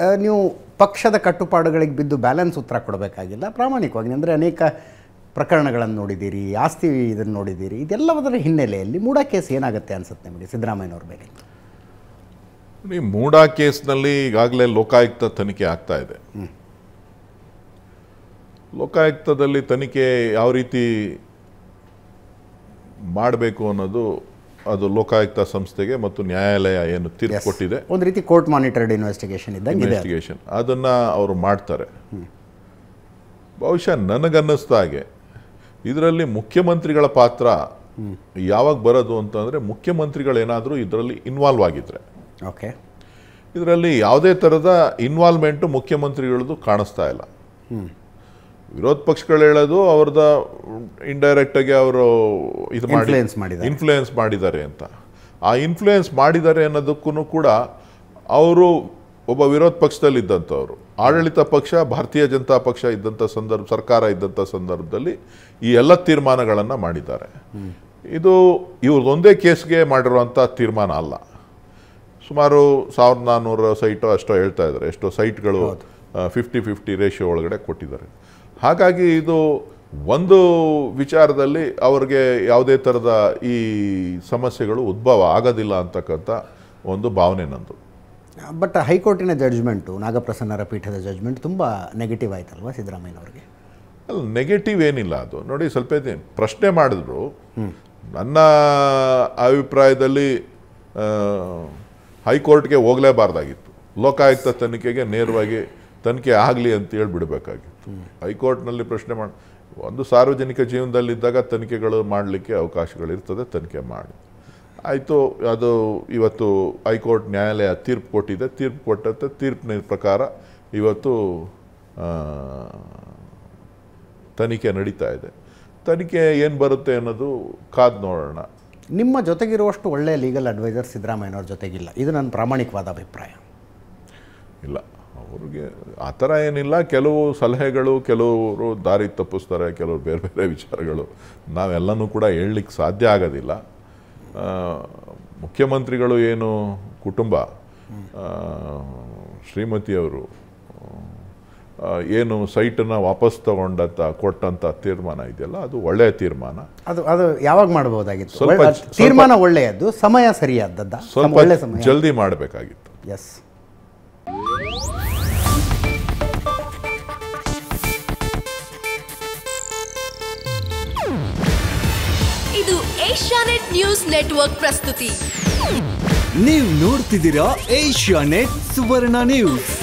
ಆ, ನೀವು ಪಕ್ಷದ ಕಟ್ಟುಪಾಡುಗಳಿಗೆ ಬಿದ್ದು ಬ್ಯಾಲೆನ್ಸ್ ಉತ್ತರ ಕೊಡಬೇಕಾಗಿಲ್ಲ ಪ್ರಾಮಾಣಿಕವಾಗಿ ಅಂದರೆ ಅನೇಕ ಪ್ರಕರಣಗಳನ್ನು ನೋಡಿದ್ದೀರಿ ಆಸ್ತಿ ಇದನ್ನು ನೋಡಿದ್ದೀರಿ ಇದೆಲ್ಲದರ ಹಿನ್ನೆಲೆಯಲ್ಲಿ ಮೂಡ ಕೇಸ್ ಏನಾಗುತ್ತೆ ಅನ್ಸುತ್ತೆ ನಿಮಗೆ ಸಿದ್ದರಾಮಯ್ಯನವ್ರ ಮೇಲೆ ಈ ಮೂಡಾ ಕೇಸ್ನಲ್ಲಿ ಈಗಾಗಲೇ ಲೋಕಾಯುಕ್ತ ತನಿಖೆ ಆಗ್ತಾ ಇದೆ ಲೋಕಾಯುಕ್ತದಲ್ಲಿ ತನಿಖೆ ಯಾವ ರೀತಿ ಮಾಡಬೇಕು ಅನ್ನೋದು ಅದು ಲೋಕಾಯುಕ್ತ ಸಂಸ್ಥೆಗೆ ಮತ್ತು ನ್ಯಾಯಾಲಯ ಏನು ತೀರ್ಪು Yes. ಕೊಟ್ಟಿದೆ ಒಂದು ರೀತಿ ಕೋರ್ಟ್ ಮಾನಿಟರ್ಡ್ ಇನ್ವೆಸ್ಟಿಗೇಷನ್ ಇದ್ದಂಗೆ ಇದೆ ಅದು. ಇನ್ವೆಸ್ಟಿಗೇಷನ್ ಅದನ್ನ ಅವರು ಮಾಡ್ತಾರೆ ಬಹುಶಃ ನನಗನ್ನಿಸ್ದ ಹಾಗೆ ಇದರಲ್ಲಿ ಮುಖ್ಯಮಂತ್ರಿಗಳ ಪಾತ್ರ ಯಾವಾಗ ಬರೋದು ಅಂತಂದ್ರೆ ಮುಖ್ಯಮಂತ್ರಿಗಳೇನಾದರೂ ಇದರಲ್ಲಿ ಇನ್ವಾಲ್ವ್ ಆಗಿದ್ರೆ ಓಕೆ ಇದರಲ್ಲಿ ಯಾವುದೇ ಥರದ ಇನ್ವಾಲ್ವ್ಮೆಂಟು ಮುಖ್ಯಮಂತ್ರಿಗಳದ್ದು ಕಾಣಿಸ್ತಾ ಇಲ್ಲ ವಿರೋಧ ಪಕ್ಷಗಳು ಹೇಳೋದು ಅವ್ರದ ಇಂಡೈರೆಕ್ಟ್ ಆಗಿ ಅವರು ಇದು Influence ಮಾಡಿದ್ದಾರೆ. ಇನ್ಫ್ಲೂಯೆನ್ಸ್ ಮಾಡಿದ್ದಾರೆ ಅಂತ ಆ ಇನ್ಫ್ಲೂಯೆನ್ಸ್ ಮಾಡಿದ್ದಾರೆ ಅನ್ನೋದಕ್ಕೂ ಕೂಡ ಅವರು ಒಬ್ಬ ವಿರೋಧ ಪಕ್ಷದಲ್ಲಿ ಇದ್ದಂಥವ್ರು ಆಡಳಿತ ಪಕ್ಷ ಭಾರತೀಯ ಜನತಾ ಪಕ್ಷ ಇದ್ದಂಥ ಸಂದರ್ಭ ಸರ್ಕಾರ ಇದ್ದಂಥ ಸಂದರ್ಭದಲ್ಲಿ ಈ ಎಲ್ಲ ತೀರ್ಮಾನಗಳನ್ನು ಮಾಡಿದ್ದಾರೆ ಇದು ಇವ್ರದ್ದೊಂದೇ ಕೇಸ್ಗೆ ಮಾಡಿರುವಂಥ ತೀರ್ಮಾನ ಅಲ್ಲ ಸುಮಾರು ಸಾವಿರದ ನಾನ್ನೂರು ಸೈಟು ಅಷ್ಟೋ ಹೇಳ್ತಾ ಇದ್ದಾರೆ ಎಷ್ಟೋ ಸೈಟ್ಗಳು ಫಿಫ್ಟಿ ಫಿಫ್ಟಿ ರೇಷಿಯೋ ಒಳಗಡೆ ಕೊಟ್ಟಿದ್ದಾರೆ ಹಾಗಾಗಿ ಇದು ಒಂದು ವಿಚಾರದಲ್ಲಿ ಅವ್ರಿಗೆ ಯಾವುದೇ ಥರದ ಈ ಸಮಸ್ಯೆಗಳು ಉದ್ಭವ ಆಗೋದಿಲ್ಲ ಅಂತಕ್ಕಂಥ ಒಂದು ಭಾವನೆ ನಂದು ಬಟ್ ಹೈಕೋರ್ಟಿನ ಜಡ್ಜ್ಮೆಂಟು ನಾಗಪ್ರಸನ್ನರ ಪೀಠದ ಜಡ್ಜ್ಮೆಂಟ್ ತುಂಬ ನೆಗೆಟಿವ್ ಆಯ್ತಲ್ವಾ ಸಿದ್ದರಾಮಯ್ಯನವ್ರಿಗೆ ಅಲ್ಲ ನೆಗೆಟಿವ್ ಏನಿಲ್ಲ ಅದು ನೋಡಿ ಸ್ವಲ್ಪ ಇದೆ ಪ್ರಶ್ನೆ ಮಾಡಿದ್ರು ನನ್ನ ಅಭಿಪ್ರಾಯದಲ್ಲಿ ಆ, ಹೈಕೋರ್ಟ್ಗೆ ಹೋಗಲೇಬಾರ್ದಾಗಿತ್ತು ಲೋಕಾಯುಕ್ತ ತನಿಖೆಗೆ ನೇರವಾಗಿ ತನಿಖೆ ಆಗಲಿ ಅಂತ ಹೇಳ್ಬಿಡ್ಬೇಕಾಗಿತ್ತು ಹೈಕೋರ್ಟ್ನಲ್ಲಿ ಪ್ರಶ್ನೆ ಮಾಡಿ ಒಂದು ಸಾರ್ವಜನಿಕ ಜೀವನದಲ್ಲಿದ್ದಾಗ ತನಿಖೆಗಳು ಮಾಡಲಿಕ್ಕೆ ಅವಕಾಶಗಳಿರ್ತದೆ ತನಿಖೆ ಮಾಡಿ ಆಯಿತು ಅದು ಇವತ್ತು ಹೈಕೋರ್ಟ್ ನ್ಯಾಯಾಲಯ ತೀರ್ಪು ಕೊಟ್ಟಿದೆ ತೀರ್ಪು ಕೊಟ್ಟಂತೆ ತೀರ್ಪಿನ ಪ್ರಕಾರ ಇವತ್ತು ಆ, ತನಿಖೆ ನಡೀತಾ ಇದೆ ತನಿಖೆ ಏನು ಬರುತ್ತೆ ಅನ್ನೋದು ಕಾದು ನೋಡೋಣ ನಿಮ್ಮ ಜೊತೆಗಿರುವಷ್ಟು ಒಳ್ಳೆಯ ಲೀಗಲ್ ಅಡ್ವೈಸರ್ ಸಿದ್ದರಾಮಯ್ಯನವ್ರ ಜೊತೆಗಿಲ್ಲ ಇದು ನನ್ನ ಪ್ರಾಮಾಣಿಕವಾದ ಅಭಿಪ್ರಾಯ ಇಲ್ಲ ಅವ್ರಿಗೆ ಆ ಥರ ಏನಿಲ್ಲ ಕೆಲವು ಸಲಹೆಗಳು ಕೆಲವರು ದಾರಿ ತಪ್ಪಿಸ್ತಾರೆ ಕೆಲವರು ಬೇರೆ ಬೇರೆ ವಿಚಾರಗಳು ನಾವೆಲ್ಲನೂ ಕೂಡ ಹೇಳಲಿಕ್ಕೆ ಸಾಧ್ಯ ಆಗೋದಿಲ್ಲ ಆ, ಮುಖ್ಯಮಂತ್ರಿಗಳು ಏನು ಕುಟುಂಬ ಆ, ಶ್ರೀಮತಿಯವರು ಆ, ಏನು ಸೈಟನ್ನು ವಾಪಸ್ ತಗೊಂಡಂತ ಕೊಟ್ಟಂಥ ತೀರ್ಮಾನ ಇದೆಯಲ್ಲ ಅದು ಒಳ್ಳೆಯ ತೀರ್ಮಾನ ಅದು ಅದು ಯಾವಾಗ ಮಾಡ್ಬೋದಾಗಿತ್ತು ಸ್ವಲ್ಪ- ಒಳ್ಳೆ- ಸ್ವಲ್ಪ- ತೀರ್ಮಾನ ಒಳ್ಳೆಯದ್ದು ಸಮಯ ಸರಿಯಾದದ್ದ ಸ್ವಲ್ಪ ಒಳ್ಳೆ ಸಮಯ ಜಲ್ದಿ ಮಾಡಬೇಕಾಗಿತ್ತು ಎಸ್ ಇದು ಏಷ್ಯಾನೆಟ್ ನ್ಯೂಸ್ ನೆಟ್ವರ್ಕ್ ಪ್ರಸ್ತುತಿ ನೀವು ನೋಡ್ತಿದ್ದೀರಾ ಏಷ್ಯಾ ನೆಟ್ ಸುವರ್ಣ ನ್ಯೂಸ್